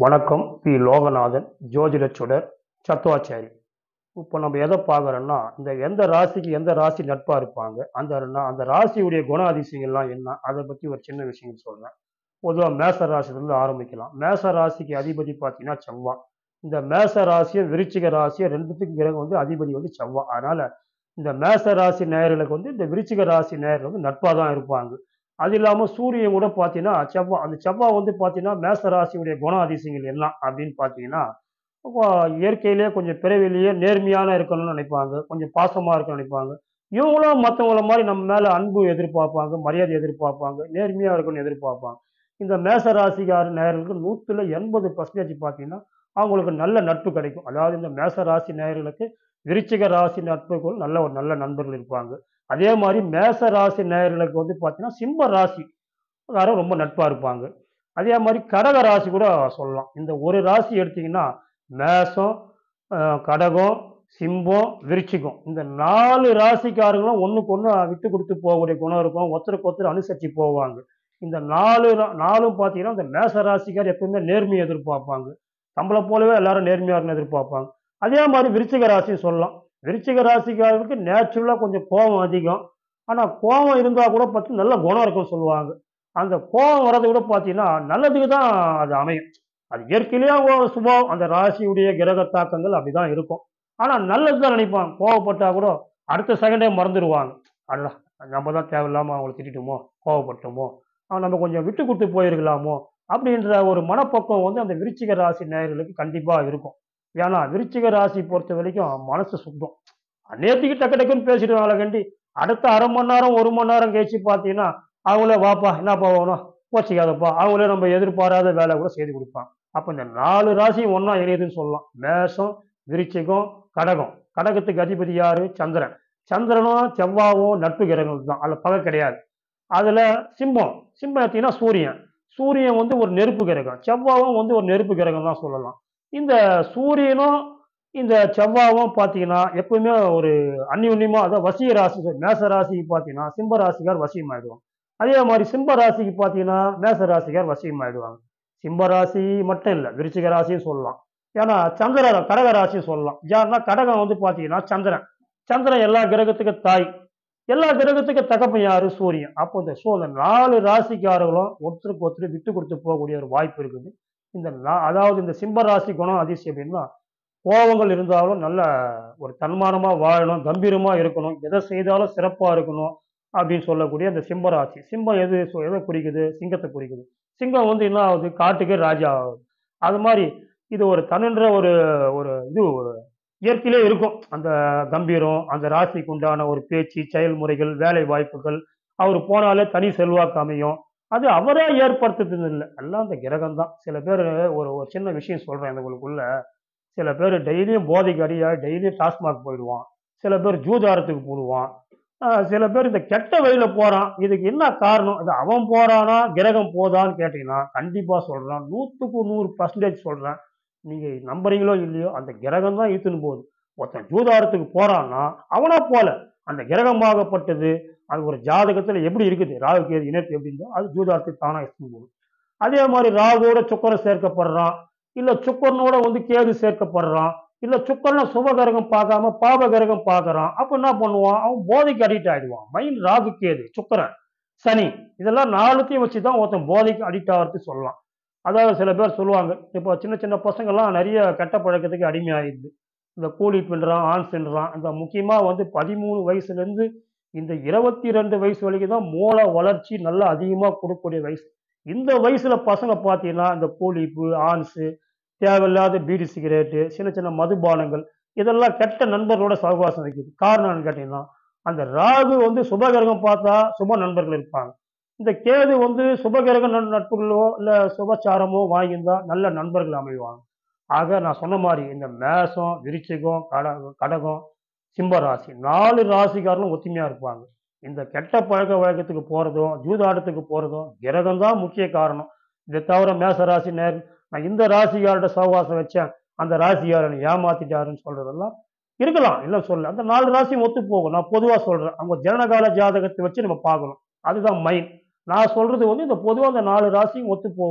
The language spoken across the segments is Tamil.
வணக்கம் பி லோகநாதன் ஜோதிட சுடர் சத்துவாச்சாரி இப்போ நம்ம எதை பார்க்குறோன்னா இந்த எந்த ராசிக்கு எந்த ராசி நட்பாக இருப்பாங்க அந்த நா- அந்த ராசியுடைய குண அதிசயங்கள்லாம் என்ன அதை பற்றி ஒரு சின்ன விஷயம் சொல்கிறேன் பொதுவாக மேச ராசியிலேருந்து ஆரம்பிக்கலாம் மேச ராசிக்கு அதிபதி பார்த்தீங்கன்னா செவ்வாய் இந்த மேச ராசியும் விருச்சிக ராசியும் ரெண்டுத்துக்கும் கிரகம் வந்து அதிபதி வந்து செவ்வாய் அதனால் இந்த மேச ராசி நேயர்களுக்கு வந்து இந்த விருச்சிக ராசி நேயர்கள் வந்து நட்பாக தான் இருப்பாங்க அது இல்லாமல் சூரியன் கூட பார்த்தீங்கன்னா செவ்வாய் அந்த செவ்வாய் வந்து பார்த்தீங்கன்னா மேச ராசியுடைய குண அதிசயங்கள் என்ன அப்படின்னு பார்த்தீங்கன்னா இப்போ இயற்கையிலேயே கொஞ்சம் பிறவிலேயே நேர்மையான இருக்கணும்னு நினைப்பாங்க கொஞ்சம் பாசமாக இருக்கணும்னு நினைப்பாங்க இவங்களும் மற்றவங்கள மாதிரி நம்ம மேலே அன்பு எதிர்பார்ப்பாங்க மரியாதை எதிர்பார்ப்பாங்க நேர்மையாக இருக்கணும்னு எதிர்பார்ப்பாங்க இந்த மேச ராசிக்கார நேயர்களுக்கு நூற்றுல எண்பது பர்சன்டேஜ் பார்த்தீங்கன்னா அவங்களுக்கு நல்ல நட்பு கிடைக்கும் அதாவது இந்த மேச ராசி நேயர்களுக்கு விருச்சிக ராசி நட்புக்குள் நல்ல ஒரு நல்ல நண்பர்கள் இருப்பாங்க அதே மாதிரி மேச ராசி நேயர்களுக்கு வந்து பார்த்தீங்கன்னா சிம்ம ராசி காரர் ரொம்ப நட்பாக இருப்பாங்க அதே மாதிரி கடக ராசி கூட சொல்லலாம் இந்த ஒரு ராசி எடுத்தீங்கன்னா மேசம் அஹ், கடகம் சிம்பம் விருச்சிகம் இந்த நாலு ராசிக்காரங்களும் ஒன்றுக்கு ஒன்று விட்டு கொடுத்து போகக்கூடிய குணம் இருக்கும் ஒருத்தருக்கு ஒருத்தர் அனுசரித்து போவாங்க இந்த நாலு ரா- நாலும் பார்த்தீங்கன்னா இந்த மேச ராசிக்கார் எப்பவுமே நேர்மையை எதிர்பார்ப்பாங்க நம்மளை போலவே எல்லாரும் நேர்மையாக இருக்கணும்னு எதிர்பார்ப்பாங்க அதே மாதிரி விருச்சிக ராசியும் சொல்லலாம் விருச்சிக ராசிக்காரருக்கு நேச்சுரலாக கொஞ்சம் கோபம் அதிகம் ஆனால் கோபம் இருந்தால் கூட பார்த்து நல்ல குணம் இருக்கும்னு சொல்லுவாங்க அந்த கோபம் வர்றது கூட பார்த்தீங்கன்னா நல்லதுக்கு தான் அது அமையும் அது இயற்கையிலேயே அவங்க சுபாவம் அந்த ராசியுடைய கிரக தாக்கங்கள் அப்படிதான் இருக்கும் ஆனால் நல்லது தான் நினைப்பாங்க கோவப்பட்டா கூட அடுத்த செகண்டே மறந்துடுவாங்க அடடா நம்ம தான் தேவையில்லாமல் அவங்கள திட்டிட்டோமோ கோவப்பட்டோமோ அவன் நம்ம கொஞ்சம் விட்டு கொடுத்து போயிருக்கலாமோ அப்படின்ற ஒரு மனப்பக்குவம் வந்து அந்த விருச்சிக ராசி நேயர்களுக்கு கண்டிப்பாக இருக்கும் ஏன்னா விருச்சிக ராசி பொறுத்த வரைக்கும் மனசு சுத்தம் நேற்றுக்கு டக்கு டக்குன்னு பேசிடுவாங்களே கண்டி அடுத்த அரை மணி நேரம் ஒரு மணி நேரம் கழிச்சு பார்த்தீங்கன்னா அவங்களே வாப்பா என்னப்பா வேணும் கோச்சிக்காதப்பா அவங்களே நம்ம எதிர்பாராத வேலை கூட செய்து கொடுப்பாங்க அப்போ இந்த நாலு ராசியும் ஒன்றா இணையுதுன்னு சொல்லலாம் மேஷம் விருச்சிகம் கடகம் கடகத்துக்கு அதிபதி யாரு சந்திரன் சந்திரனும் செவ்வாவும் நட்பு கிரகங்கள் தான் அதில் பகை கிடையாது அதில் சிம்மம் சிம்மம் எடுத்தீங்கன்னா சூரியன் சூரியன் வந்து ஒரு நெருப்பு கிரகம் செவ்வாவும் வந்து ஒரு நெருப்பு கிரகம் தான் சொல்லலாம் இந்த சூரியனும் இந்த செவ்வாவும் பார்த்தீங்கன்னா எப்பவுமே ஒரு அந்யுன்யமா அதாவது வசிய ராசி மேச ராசிக்கு பார்த்தீங்கன்னா சிம்ம ராசிக்கார் வசியமாயிடுவாங்க அதே மாதிரி சிம்ம ராசிக்கு பார்த்தீங்கன்னா மேச ராசிக்கார் வசியமாயிடுவாங்க சிம்ம ராசி மட்டும் இல்லை விருச்சிக ராசியும் சொல்லலாம் ஏன்னா சந்திர கடக ராசியும் சொல்லலாம் ஏன்னா கடகம் வந்து பார்த்தீங்கன்னா சந்திரன் சந்திரன் எல்லா கிரகத்துக்கும் தாய் எல்லா கிரகத்துக்கும் தகப்பன் யாரு சூரியன் அப்போ இந்த சோ இந்த நாலு ராசிக்காரர்களும் ஒருத்தருக்கு ஒருத்தர் விட்டு கொடுத்து போகக்கூடிய ஒரு வாய்ப்பு இருக்குது இந்த நா- அதாவது இந்த சிம்ம ராசி குணம் அதிசயம் அப்படின்னா கோபங்கள் இருந்தாலும் நல்ல ஒரு தன்மானமா வாழணும் கம்பீரமா இருக்கணும் எதை செய்தாலும் சிறப்பா இருக்கணும் அப்படின்னு சொல்லக்கூடிய அந்த சிம்ம ராசி சிம்மம் எது சொ- எதை குறிக்குது சிங்கத்தை குறிக்குது சிங்கம் வந்து என்ன ஆகுது காட்டுக்கு ராஜா ஆகுது அது மாதிரி இது ஒரு தன்னுன்ற ஒரு ஒரு இது ஒரு இயற்கையிலே இருக்கும் அந்த கம்பீரம் அந்த ராசிக்கு உண்டான ஒரு பேச்சு செயல்முறைகள் வேலை வாய்ப்புகள் அவர் போனாலே தனி செல்வாக்கு அமையும் அது அவரே ஏற்படுத்துறது இல்லை எல்லாம் அந்த கிரகம் தான் சில பேர் ஒரு ஒரு சின்ன விஷயம் சொல்றேன் இந்த உங்களுக்குள்ள சில பேர் டெய்லியும் போதைக்கு அடியா டெய்லியும் டாஸ்மாக் போயிடுவான் சில பேர் ஜூதாரத்துக்கு போடுவான் ஆஹ் சில பேர் இந்த கெட்ட வழியில போறான் இதுக்கு என்ன காரணம் இது அவன் போறானா கிரகம் போதான்னு கேட்டீங்கன்னா கண்டிப்பா சொல்றான் நூற்றுக்கு நூறு பர்சன்டேஜ் சொல்றேன் நீங்க நம்புறீங்களோ இல்லையோ அந்த கிரகம் தான் இழுத்துன்னு போகுது ஒருத்தன் ஜூதாரத்துக்கு போறான்னா அவனா போல அந்த கிரகமாகப்பட்டது அது ஒரு ஜாதகத்துல எப்படி இருக்குது ராகு கேது இணைப்பு எப்படி இருந்தோ அது ஜூதாரத்துக்கு தானா இழுத்துன்னு போகுது அதே மாதிரி ராகுவோட சுக்கரன் சேர்க்கப்படுறான் இல்ல சுக்கரனோட வந்து கேது சேர்க்கப்படுறான் இல்ல சுக்கரனை சுபகரகம் பார்க்காம பாபகரகம் பார்க்கறான் அப்ப என்ன பண்ணுவான் அவன் போதைக்கு அடிக்ட் ஆயிடுவான் மைண்ட் ராகு கேது சுக்கரன் சனி இதெல்லாம் நாலுத்தையும் வச்சு தான் ஒருத்தன் போதைக்கு அடிக்ட் ஆகிறதுக்கு சொல்லலாம் அதாவது சில பேர் சொல்லுவாங்க இப்போ சின்ன சின்ன பசங்கள்லாம் நிறைய கெட்ட பழக்கத்துக்கு அடிமையாயிடுது இந்த கூலி பின்றான் ஆண் சென்றான் இந்த முக்கியமாக வந்து பதிமூணு வயசுலேருந்து இந்த இருபத்தி ரெண்டு வயசு வரைக்கும் தான் மூளை வளர்ச்சி நல்லா அதிகமாக கொடுக்கக்கூடிய வயசு இந்த வயசுல பசங்க பார்த்தீங்கன்னா இந்த கூலிப்பு ஆன்ஸு தேவையில்லாத பீடி சிகரெட்டு சின்ன சின்ன மதுபானங்கள் இதெல்லாம் கெட்ட நண்பர்களோட சகவாசம் வைக்குது காரணம் என்னன்னு கேட்டீங்கன்னா அந்த ராகு வந்து சுபகிரகம் பார்த்தா சுப நண்பர்கள் இருப்பாங்க இந்த கேது வந்து சுபகிரக நண்- நட்புகளோ இல்லை சுபச்சாரமோ வாங்கியிருந்தா நல்ல நண்பர்கள் அமைவாங்க ஆக நான் சொன்ன மாதிரி இந்த மேசம் விருச்சிகம் கட கடகம் சிம்ம ராசி நாலு ராசிக்காரங்களும் ஒத்துமையா இருப்பாங்க இந்த கெட்ட பழக்க வழக்கத்துக்கு போறதும் ஜூதாட்டத்துக்கு போறதும் கிரகம் தான் முக்கிய காரணம் இதை தவிர மேச ராசி நேர் நான் இந்த ராசிக்காரோட சகவாசம் வச்சேன் அந்த ராசிக்காரனை ஏமாத்திட்டாருன்னு சொல்றதெல்லாம் இருக்கலாம் இல்லை சொல்ல அந்த நாலு ராசியும் ஒத்து போகும் நான் பொதுவாக சொல்றேன் அவங்க ஜனனகால ஜாதகத்தை வச்சு நம்ம பார்க்கணும் அதுதான் மைண்ட் நான் சொல்றது வந்து இந்த பொதுவாக அந்த நாலு ராசியும் ஒத்து போகும்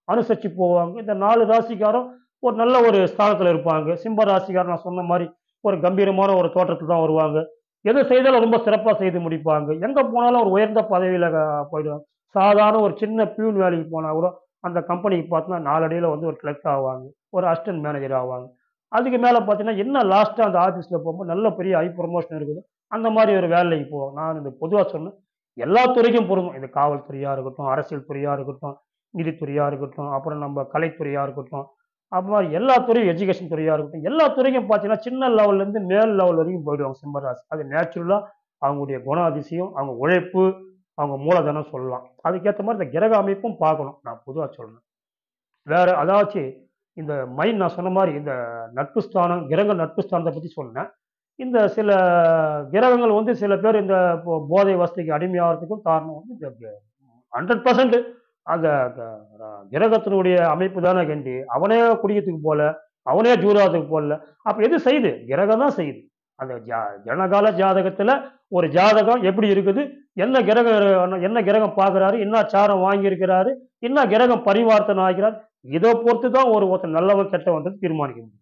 அனுசரிச்சு போவாங்க இந்த நாலு ராசிக்காரும் ஒரு நல்ல ஒரு ஸ்தானத்துல இருப்பாங்க சிம்ம ராசிக்காரன் நான் சொன்ன மாதிரி ஒரு கம்பீரமான ஒரு தோற்றத்தில் தான் வருவாங்க எது செய்தாலும் ரொம்ப சிறப்பாக செய்து முடிப்பாங்க எங்கே போனாலும் ஒரு உயர்ந்த பதவியில் போயிடுவாங்க சாதாரண ஒரு சின்ன பியூன் வேலைக்கு போனால் கூட அந்த கம்பெனிக்கு பார்த்தோன்னா நாலடியில் வந்து ஒரு கிளர்க் ஆவாங்க ஒரு அசிஸ்டன்ட் மேனேஜர் ஆவாங்க அதுக்கு மேலே பார்த்தீங்கன்னா என்ன லாஸ்ட்டாக அந்த ஆஃபீஸில் போகும்போது நல்ல பெரிய ஹை ப்ரொமோஷன் இருக்குது அந்த மாதிரி ஒரு வேலைக்கு போவோம் நான் இந்த பொதுவாக சொன்னேன் எல்லா துறைக்கும் பொருந்தும் இது காவல்துறையாக இருக்கட்டும் அரசியல் துறையாக இருக்கட்டும் நிதித்துறையாக இருக்கட்டும் அப்புறம் நம்ம கலைத்துறையாக இருக்கட்டும் அப்புறம் மாதிரி எல்லா துறையும் எஜுகேஷன் துறையாக இருக்கட்டும் எல்லா துறைக்கும் பார்த்தீங்கன்னா சின்ன லெவல்லேருந்து மேல் லெவல் வரைக்கும் போயிடுவாங்க சிம்மராசி அது நேச்சுரலாக அவங்களுடைய குணாதிசயம் அவங்க உழைப்பு அவங்க மூலதனம் சொல்லலாம் அதுக்கேற்ற மாதிரி இந்த கிரக அமைப்பும் பார்க்கணும் நான் பொதுவாக சொல்றேன் வேற அதாச்சும் இந்த மைண்ட் நான் சொன்ன மாதிரி இந்த நட்பு ஸ்தானம் கிரக நட்பு ஸ்தானத்தை பற்றி சொன்னேன் இந்த சில கிரகங்கள் வந்து சில பேர் இந்த போ- போதை வசதிக்கு அடிமையாகிறதுக்கும் காரணம் வந்து இந்த ஹண்ட்ரட் பர்சன்ட் அந்த க- ர- கிரகத்தினுடைய அமைப்பு தானே கண்டி அவனே குடியத்துக்கு போல அவனே ஜூராத்துக்கு போகல அப்ப எது செய்யுது கிரகம் தான் செய்யுது அந்த ஜா- ஜனகால ஜாதகத்துல ஒரு ஜாதகம் எப்படி இருக்குது என்ன கிரகம் என்ன கிரகம் பார்க்கறாரு என்ன சாரம் வாங்கி இருக்கிறாரு என்ன கிரகம் பரிவர்த்தனை ஆகிறார் இதை பொறுத்து தான் ஒரு ஒருத்தர் நல்லவன் கெட்டவன் தீர்மானிக்க முடியும்